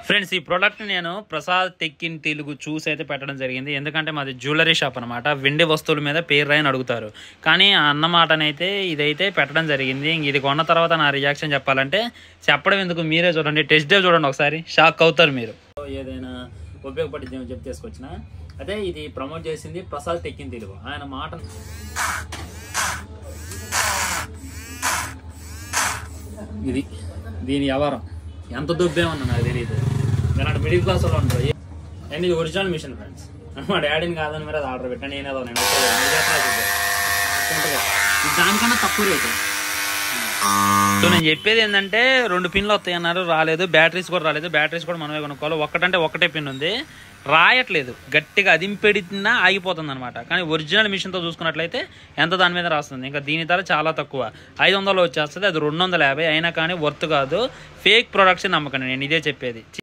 Friends ఈ product నేను ప్రసాద్ తెక్కిన్ తెలుగు చూసి అయితే పెట్టడం జరిగింది ఎందుకంటే మాది జ్యువెలరీ షాప్ అనమాట వెండి వస్తువుల మీద పేరు రాయని అడుగుతారు కానీ ఆ అన్నమాటనైతే ఇదైతే పెట్టడం జరిగింది ఇంక ఇది కొన్న తర్వాత నా రియాక్షన్ చెప్పాలంటే చెప్పడం ఎందుకు మీరే చూడండి టెస్ట్ డే చూడండి ఒకసారి షాక్ అవుతారు మీరు ఏదైనా ఉపయోగపడిద్దేమో చెప్పి తీసుకొచ్చిన అదే ఇది ప్రమోట్ చేసింది ప్రసాద్ తెక్కిన్ తెలుగు ఆయన మాట ఇది దీని వ్యవహారం ఎంత దుబ్బేమన్నా నాకు తెలియదు ఇలాంటి మిడిల్ క్లాస్ వాళ్ళు ఉంటారు అండ్ ఇది ఒరిజినల్ మిషన్ ఫ్రెండ్స్ మా డాడీని కాదని మీరు అది ఆర్డర్ పెట్టాను నేనేదో నేను వస్తుంది. మీరు చెప్పరా చూద్దాం. ఉంటుందా? ఇది దానికన్నా తక్కువ రేటు సో నేను చెప్పేది ఏంటంటే రెండు పిన్లు వస్తాయి అన్నారు రాలేదు బ్యాటరీస్ కూడా రాలేదు బ్యాటరీస్ కూడా మనమే కొనుక్కోవాలి ఒక్కటంటే ఒకటే పిన్ ఉంది రాయట్లేదు గట్టిగా అదింపెడినా ఆగిపోతుంది అనమాట కానీ ఒరిజినల్ మిషన్తో చూసుకున్నట్లయితే ఎంత దాని మీద రాస్తుంది ఇంకా దీని ధర చాలా తక్కువ ఐదు వందలు వచ్చేస్తుంది అది రెండు వందల యాభై అయినా కానీ వర్త్ కాదు ఫేక్ ప్రొడక్ట్స్ నమ్మకండి నేను ఇదే చెప్పేది